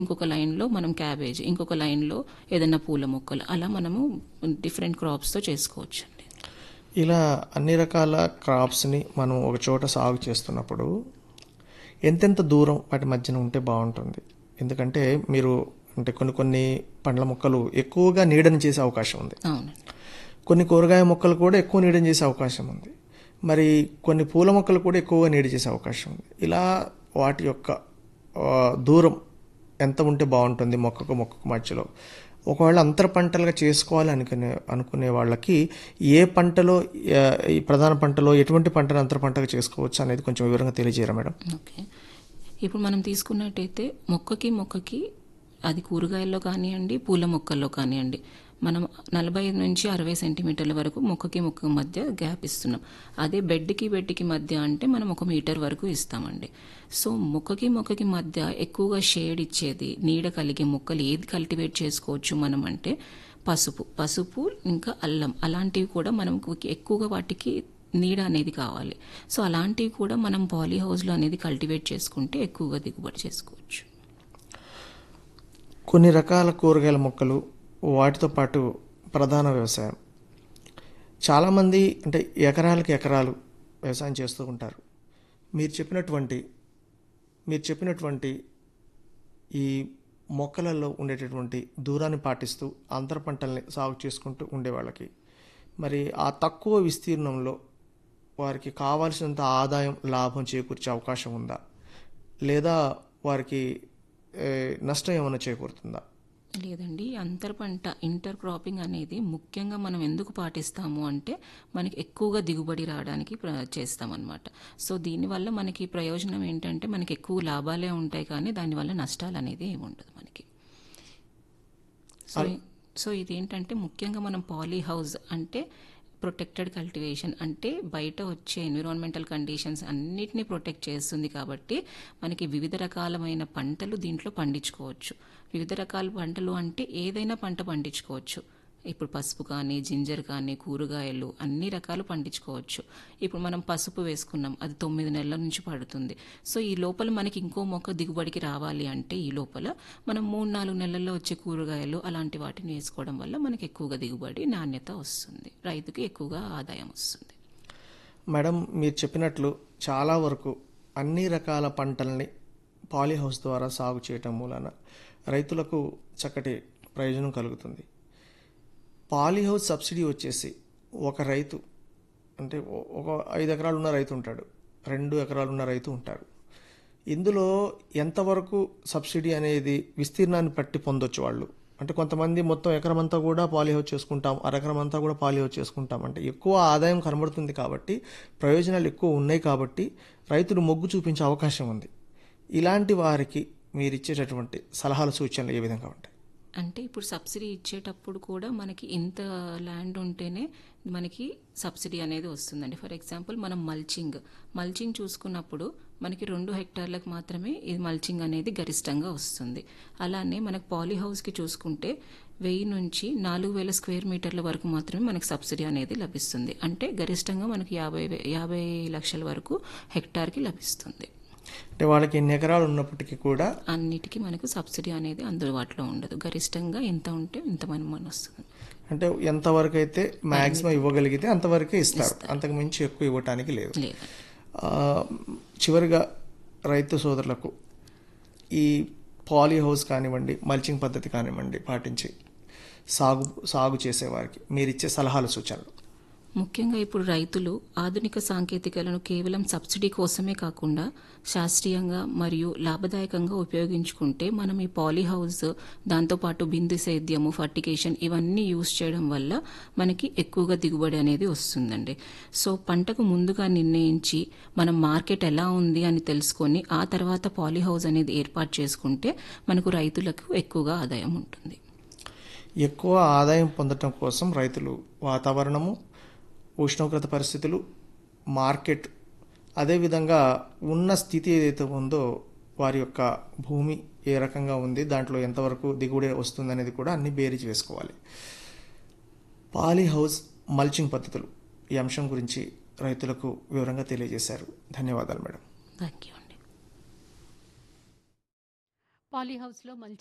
ఇంకొక లైన్లో మనం క్యాబేజ్ ఇంకొక లైన్లో ఏదైనా పూల మొక్కలు అలా మనము డిఫరెంట్ క్రాప్స్తో చేసుకోవచ్చు అండి ఇలా అన్ని రకాల క్రాప్స్ని మనం ఒక చోట సాగు చేస్తున్నప్పుడు ఎంతెంత దూరం వాటి మధ్యన ఉంటే బాగుంటుంది ఎందుకంటే మీరు అంటే కొన్ని కొన్ని పండ్ల మొక్కలు ఎక్కువగా నీడని చేసే అవకాశం ఉంది అవునండి కొన్ని కూరగాయ మొక్కలు కూడా ఎక్కువ నీడని చేసే అవకాశం ఉంది మరి కొన్ని పూల మొక్కలు కూడా ఎక్కువగా నీడ చేసే అవకాశం ఉంది ఇలా వాటి యొక్క ఆ, దూరం ఎంత ఉంటే బాగుంటుంది మొక్కకు మొక్కకు మధ్యలో ఒకవేళ అంతర పంటలుగా చేసుకోవాలి అనుకునే అనుకునే వాళ్ళకి ఏ పంటలో ఆ, ఈ ప్రధాన పంటలో ఎటువంటి పంటను అంతర పంటగా చేసుకోవచ్చు అనేది కొంచెం వివరంగా తెలియజేయరా మేడం ఓకే ఇప్పుడు మనం తీసుకున్నట్టయితే మొక్కకి మొక్కకి అది కూరగాయల్లో కానివ్వండి పూల మొక్కల్లో కానివ్వండి మనం నలభై ఐదు నుంచి అరవై సెంటీమీటర్ల వరకు మొక్కకి మొక్క మధ్య గ్యాప్ ఇస్తున్నాం అదే బెడ్కి బెడ్కి మధ్య అంటే మనం ఒక మీటర్ వరకు ఇస్తామండి సో మొక్కకి మొక్కకి మధ్య ఎక్కువగా షేడ్ ఇచ్చేది నీడ కలిగే మొక్కలు ఏది కల్టివేట్ చేసుకోవచ్చు మనం అంటే పసుపు పసుపు ఇంకా అల్లం అలాంటివి కూడా మనం ఎక్కువగా వాటికి నీడ అనేది కావాలి సో అలాంటివి కూడా మనం పాలీ హౌస్లో అనేది కల్టివేట్ చేసుకుంటే ఎక్కువగా దిగుబడి చేసుకోవచ్చు కొన్ని రకాల కూరగాయల మొక్కలు వాటితో పాటు ప్రధాన వ్యవసాయం చాలామంది అంటే ఎకరాలకి ఎకరాలు వ్యవసాయం చేస్తూ ఉంటారు మీరు చెప్పినటువంటి మీరు చెప్పినటువంటి ఈ మొక్కలలో ఉండేటటువంటి దూరాన్ని పాటిస్తూ అంతర పంటల్ని సాగు చేసుకుంటూ ఉండే వాళ్ళకి మరి ఆ తక్కువ విస్తీర్ణంలో వారికి కావాల్సినంత ఆదాయం లాభం చేకూర్చే అవకాశం ఉందా లేదా వారికి ఏ, నష్టం ఏమైనా చేకూరుతుందా లేదండి అంతర్ పంట ఇంటర్ క్రాపింగ్ అనేది ముఖ్యంగా మనం ఎందుకు పాటిస్తాము అంటే మనకి ఎక్కువగా దిగుబడి రావడానికి ప్ర- చేస్తామన్నమాట సో దీనివల్ల మనకి ప్రయోజనం ఏంటంటే మనకి ఎక్కువ లాభాలే ఉంటాయి కానీ దానివల్ల నష్టాలు అనేది ఏమి ఉండదు మనకి సో సో ఇదేంటంటే ముఖ్యంగా మనం పాలీ హౌస్ అంటే ప్రొటెక్టెడ్ కల్టివేషన్ అంటే బయట వచ్చే ఎన్విరాన్మెంటల్ కండిషన్స్ అన్నిటినీ ప్రొటెక్ట్ చేస్తుంది కాబట్టి మనకి వివిధ రకాలమైన పంటలు దీంట్లో పండించుకోవచ్చు వివిధ రకాల పంటలు అంటే ఏదైనా పంట పండించుకోవచ్చు ఇప్పుడు పసుపు కానీ జింజర్ కానీ కూరగాయలు అన్ని రకాలు పండించుకోవచ్చు ఇప్పుడు మనం పసుపు వేసుకున్నాం అది తొమ్మిది నెలల నుంచి పడుతుంది సో ఈ లోపల మనకి ఇంకో మొక్క దిగుబడికి రావాలి అంటే ఈ లోపల మనం మూడు నాలుగు నెలల్లో వచ్చే కూరగాయలు అలాంటి వాటిని వేసుకోవడం వల్ల మనకి ఎక్కువగా దిగుబడి నాణ్యత వస్తుంది రైతుకి ఎక్కువగా ఆదాయం వస్తుంది మేడం మీరు చెప్పినట్లు చాలా వరకు అన్ని రకాల పంటల్ని పాలీ హౌస్ ద్వారా సాగు చేయటం మూలన రైతులకు చక్కటి ప్రయోజనం కలుగుతుంది పాలీ హౌస్ సబ్సిడీ వచ్చేసి ఒక రైతు అంటే ఒ- ఒక ఐదు ఎకరాలు ఉన్న రైతు ఉంటాడు రెండు ఎకరాలు ఉన్న రైతు ఉంటారు ఇందులో ఎంతవరకు సబ్సిడీ అనేది విస్తీర్ణాన్ని బట్టి పొందొచ్చు వాళ్ళు అంటే కొంతమంది మొత్తం ఎకరం అంతా కూడా పాలీ హౌస్ చేసుకుంటాం అరెకరం అంతా కూడా పాలీ హౌస్ చేసుకుంటాం అంటే ఎక్కువ ఆదాయం కనబడుతుంది కాబట్టి ప్రయోజనాలు ఎక్కువ ఉన్నాయి కాబట్టి రైతులు మొగ్గు చూపించే అవకాశం ఉంది ఇలాంటి వారికి మీరు ఇచ్చేటటువంటి సలహాలు సూచనలు ఏ విధంగా ఉంటాయి అంటే ఇప్పుడు సబ్సిడీ ఇచ్చేటప్పుడు కూడా మనకి ఇంత ల్యాండ్ ఉంటేనే మనకి సబ్సిడీ అనేది వస్తుందండి ఫర్ ఎగ్జాంపుల్ మనం మల్చింగ్ మల్చింగ్ చూసుకున్నప్పుడు మనకి రెండు హెక్టార్లకు మాత్రమే ఇది మల్చింగ్ అనేది గరిష్టంగా వస్తుంది అలానే మనకు పాలీ హౌస్కి చూసుకుంటే వెయ్యి నుంచి నాలుగు వేల స్క్వేర్ మీటర్ల వరకు మాత్రమే మనకి సబ్సిడీ అనేది లభిస్తుంది అంటే గరిష్టంగా మనకి యాభై వే- యాభై లక్షల వరకు హెక్టార్కి లభిస్తుంది అంటే వాళ్ళకి ఎన్ని ఎకరాలు ఉన్నప్పటికీ కూడా అన్నిటికీ మనకు సబ్సిడీ అనేది అందుబాటులో ఉండదు గరిష్టంగా ఎంత ఉంటే ఇంత మనం మన వస్తుంది అంటే ఎంతవరకు అయితే మాక్సిమం ఇవ్వగలిగితే అంతవరకే ఇస్తారు అంతకు మించి ఎక్కువ ఇవ్వటానికి లేదు లేదు ఆ, చివరిగా రైతు సోదరులకు ఈ పాలీ హౌస్ కానివ్వండి మల్చింగ్ పద్ధతి కానివ్వండి పాటించి సాగు సాగు చేసేవారికి మీరు ఇచ్చే సలహాలు సూచనలు ముఖ్యంగా ఇప్పుడు రైతులు ఆధునిక సాంకేతికలను కేవలం సబ్సిడీ కోసమే కాకుండా శాస్త్రీయంగా మరియు లాభదాయకంగా ఉపయోగించుకుంటే మనం ఈ పాలీ హౌస్ దాంతోపాటు బిందు సేద్యము ఫర్టికేషన్ ఇవన్నీ యూస్ చేయడం వల్ల మనకి ఎక్కువగా దిగుబడి అనేది వస్తుందండి సో పంటకు ముందుగా నిర్ణయించి మనం మార్కెట్ ఎలా ఉంది అని తెలుసుకొని ఆ తర్వాత పాలీ హౌస్ అనేది ఏర్పాటు చేసుకుంటే మనకు రైతులకు ఎక్కువగా ఆదాయం ఉంటుంది ఎక్కువ ఆదాయం పొందటం కోసం రైతులు వాతావరణము ఉష్ణోగ్రత పరిస్థితులు మార్కెట్ అదేవిధంగా ఉన్న స్థితి ఏదైతే ఉందో వారి యొక్క భూమి ఏ రకంగా ఉంది దాంట్లో ఎంతవరకు దిగుబడి వస్తుంది అనేది కూడా అన్ని బేరీజ్ వేసుకోవాలి పాలీ హౌస్ మల్చింగ్ పద్ధతులు ఈ అంశం గురించి రైతులకు వివరంగా తెలియజేశారు ధన్యవాదాలు మేడం థ్యాంక్ యూ అండి పాలీహౌస్లో మల్చింగ్